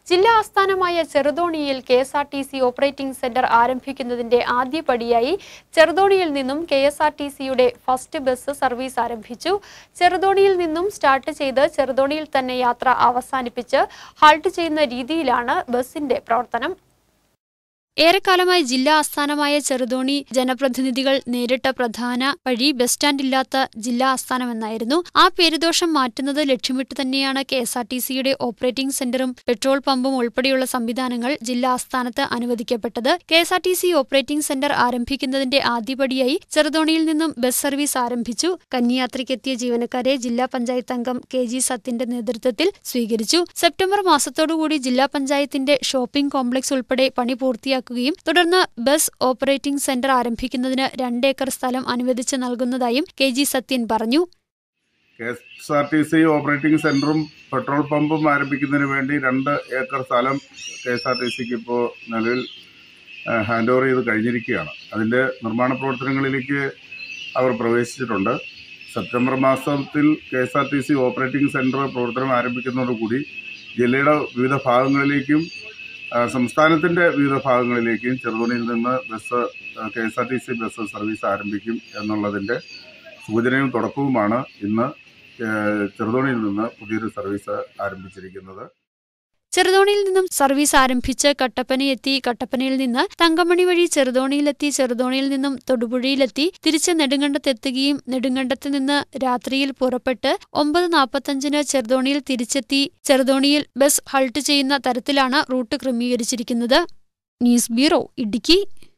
ജില്ലാ ആസ്ഥാനമായ ചെറുതോണിയിൽ K S R T C operating centre ആരംഭിക്കുന്നതിന്റെ ആദ്യപടിയായി ചെറുതോണിയിൽ നിന്നും കെ എസ് ആർ ടി സിയുടെ ഫസ്റ്റ് ബസ് സർവീസ് ആരംഭിച്ചു ചെറുതോണിയിൽ നിന്നും സ്റ്റാർട്ട് ചെയ്ത് ചെറുതോണിയിൽ തന്നെ യാത്ര അവസാനിപ്പിച്ച് ഹാൾട്ട് ചെയ്യുന്ന രീതിയിലാണ് ബസിന്റെ പ്രവർത്തനം ഏറെക്കാലമായി ജില്ലാ ആസ്ഥാനമായ ചെറുതോണി ജനപ്രതിനിധികൾ നേരിട്ട പ്രധാന വഴി ബസ് സ്റ്റാൻഡ് ഇല്ലാത്ത ജില്ലാ ആസ്ഥാനമെന്നായിരുന്നു ആ പേരുദോഷം മാറ്റുന്നത് ലക്ഷ്യമിട്ട് തന്നെയാണ് കെ എസ് ആർ ടി സിയുടെ ഓപ്പറേറ്റിംഗ് സെന്ററും പെട്രോൾ പമ്പും ഉൾപ്പെടെയുള്ള സംവിധാനങ്ങൾ ജില്ലാ ആസ്ഥാനത്ത് അനുവദിക്കപ്പെട്ടത് K S R T C operating centre ആരംഭിക്കുന്നതിന്റെ ആദ്യപടിയായി ചെറുതോണിയിൽ നിന്നും ബസ് സർവീസ് ആരംഭിച്ചു കന്യായാത്രയ്ക്കെത്തിയ ജീവനക്കാരെ ജില്ലാ പഞ്ചായത്ത് അംഗം കെ ജി സത്യന്റെ നേതൃത്വത്തിൽ സ്വീകരിച്ചു സെപ്റ്റംബർ മാസത്തോടുകൂടി ജില്ലാ പഞ്ചായത്തിന്റെ ഷോപ്പിംഗ് കോംപ്ലക്സ് ഉൾപ്പെടെ പണി പൂർത്തിയാക്കുകയും തുടർന്ന് ബസ് ഓപ്പറേറ്റിംഗ് സെന്റർ ആരംഭിക്കുന്നതിന് രണ്ടേക്കർ സ്ഥലം അനുവദിച്ച് നൽകുന്നതായും കെ ജി സത്യൻ പറഞ്ഞു K S R T C operating സെന്ററും പെട്രോൾ പമ്പും ആരംഭിക്കുന്നതിന് വേണ്ടി രണ്ട് ഏക്കർ സ്ഥലം കെ എസ് ആർ ടി സിക്ക് ഇപ്പോൾ നിലവിൽ ഹാൻഡ് ഓവർ ചെയ്ത് കഴിഞ്ഞിരിക്കുകയാണ് അതിൻ്റെ നിർമ്മാണ പ്രവർത്തനങ്ങളിലേക്ക് അവർ പ്രവേശിച്ചിട്ടുണ്ട് സെപ്റ്റംബർ മാസത്തിൽ K S R T C operating centre പ്രവർത്തനം ആരംഭിക്കുന്നതോടുകൂടി ജില്ലയുടെ വിവിധ ഭാഗങ്ങളിലേക്കും ആ, സംസ്ഥാനത്തിൻ്റെ വിവിധ ഭാഗങ്ങളിലേക്കും ചെറുതോണിയിൽ നിന്ന് bus K S R T C bus service ആരംഭിക്കും എന്നുള്ളതിൻ്റെ സൂചനയും തുടക്കവുമാണ് ഇന്ന് ഏഹ്, ചെറുതോണിയിൽ നിന്ന് പുതിയൊരു സർവീസ് ആരംഭിച്ചിരിക്കുന്നത് ചെറുതോണിയിൽ നിന്നും സർവീസ് ആരംഭിച്ച് കട്ടപ്പനയെത്തി കട്ടപ്പനയിൽ നിന്ന് തങ്കമണി വഴി ചെറുതോണിയിലെത്തി ചെറുതോണിയിൽ നിന്നും തൊടുപുഴയിലെത്തി തിരിച്ച് നെടുങ്കണ്ടത്തെത്തുകയും നെടുങ്കണ്ടത്ത് നിന്ന് രാത്രിയിൽ പുറപ്പെട്ട് ഒമ്പത് നാൽപ്പത്തഞ്ചിന് ചെറുതോണിയിൽ തിരിച്ചെത്തി ചെറുതോണിയിൽ ബസ് ഹൾട്ട് ചെയ്യുന്ന തരത്തിലാണ് റൂട്ട് ക്രമീകരിച്ചിരിക്കുന്നത് ന്യൂസ് ബ്യൂറോ ഇടുക്കി